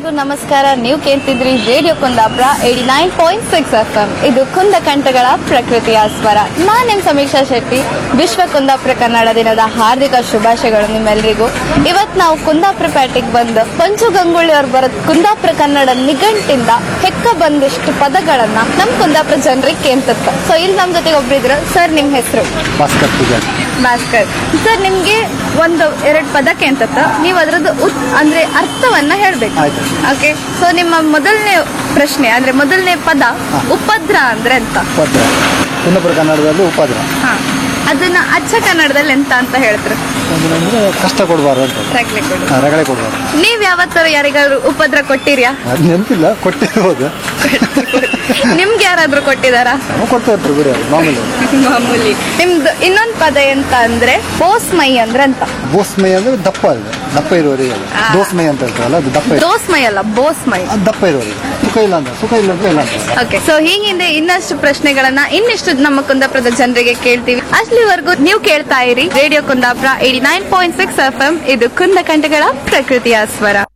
ಎಲ್ರಿಗೂ ನಮಸ್ಕಾರ ನೀವು ಕೇಳ್ತಿದ್ರಿ radio Kundapura eighty nine point six F M ಇದು ಕುಂದ ಕಂಠಗಳ ಪ್ರಕೃತಿಯ ಸ್ವರ ನಾನ್ ನಿಮ್ ಸಮೀಕ್ಷಾ ಶೆಟ್ಟಿ ವಿಶ್ವ ಕುಂದಾಪುರ ಕನ್ನಡ ದಿನದ ಹಾರ್ದಿಕ ಶುಭಾಶಯಗಳು ನಿಮ್ಮೆಲ್ಲರಿಗೂ ಇವತ್ ನಾವು ಕುಂದಾಪುರ ಪೇಟೆಗೆ ಬಂದು ಪಂಚು ಗಂಗೂಳಿ ಅವ್ರು ಬರೋದ್ ಕುಂದಾಪುರ ಕನ್ನಡ ನಿಘಂಟಿಂದ ಹೆಕ್ಕ ಬಂದಿಷ್ಟು ಪದಗಳನ್ನ ನಮ್ ಕುಂದಾಪುರ ಜನರಿಗೆ ಕೇಳ್ತತ್ತ ಸೊ ಇಲ್ಲಿ ನಮ್ ಜೊತೆಗೆ ಒಬ್ರಿದ್ರು ಸರ್ ನಿಮ್ ಹೆಸರು ಭಾಸ್ಕರ್ ಪೂಜಾರಿ ಭಾಸ್ಕರ್ ಸರ್ ನಿಮ್ಗೆ ಒಂದು ಎರಡು ಪದ ಕೇಳ್ತತ್ತ ನೀವು ಅದ್ರದ್ದು ಉತ್ ಅಂದ್ರೆ ಅರ್ಥವನ್ನ ಹೇಳ್ಬೇಕು ಆಯ್ತು. ಓಕೆ ಸೊ ನಿಮ್ಮ ಮೊದಲನೇ ಪ್ರಶ್ನೆ ಅಂದ್ರೆ ಮೊದಲನೇ ಪದ ಹಾ. ಉಪದ್ರ ಅಂದ್ರೆ ಎಂತ ಉಪದ್ರ ಕುಂದಪುರ ಕನ್ನಡದಲ್ಲಿ ಉಪದ್ರ ಹಾ ಅದನ್ನ ಅಚ್ಚ ಕನ್ನಡದಲ್ಲಿ ಎಂತ ಅಂತ ಹೇಳ್ತಾರೆ ಅಂದ್ರೆ ಕಷ್ಟ ಕೊಡಬಾರ್ದು ಅಂತ ಹಾ, ರಗಳೆ ಕೊಡಬಾರ್ದು ನೀವ್ ಯಾವತ್ತಾರು ಯಾರಿಗಾದ್ರು ಉಪದ್ರ ಕೊಟ್ಟಿರ್ಯಾ ಅದು ನೆನಪಿಲ್ಲ ಕೊಟ್ಟಿರ್ಬೋದು ನಿಮ್ಗೆ ಯಾರಾದ್ರೂ ಕೊಟ್ಟಿದಾರಾ ನಾವು ಕೊಡ್ತಾ ಇರ್ತಾರೆ ಬಿಡಿ ಅದು ಮಾಮೂಲಿ ಮಾಮೂಲಿ ನಿಮ್ದು ಇನ್ನೊಂದ್ ಪದ ಎಂತ ಅಂದ್ರೆ ಬೋಸ್ಮೈ ಅಂದ್ರೆ ಅಂತ ಬೋಸ್ಮೈ ಅಂದ್ರೆ ದಪ್ಪ ಇದೆ ದಪ್ಪ ಇರುವವರಿಗೆ ಅದು. ಆ. ದೋಸ್ಮೈ ಅಂತ ಹೇಳ್ತಾರಲ್ಲ ಅದು ದಪ್ಪ ಇರು- ದೋಸ್ಮೈ ಅಲ್ಲ ಬೋಸ್ಮೈ ಅದು ದಪ್ಪ ಇರುವವರಿಗೆ ಸುಖ ಇಲ್ಲ ಅಂತ ಸುಖ ಇಲ್ಲ ಅಂದ್ರೆ ಇಲ್ಲ ಅಂತ ಓಕೆ ಸೊ ಹೀಗಿಂದ ಇನ್ನಷ್ಟು ಪ್ರಶ್ನೆಗಳನ್ನ ಇನ್ನಿಷ್ಟು ನಮ್ಮ ಕುಂದಾಪುರದ ಜನರಿಗೆ ಕೇಳ್ತೀವಿ ಅಲ್ಲಿವರೆಗೂ ನೀವು ಕೇಳ್ತಾ ಇರಿ radio Kundapura eighty nine point six F M ಇದು ಕುಂದ ಕಂಠಗಳ ಪ್ರಕೃತಿಯ ಸ್ವರ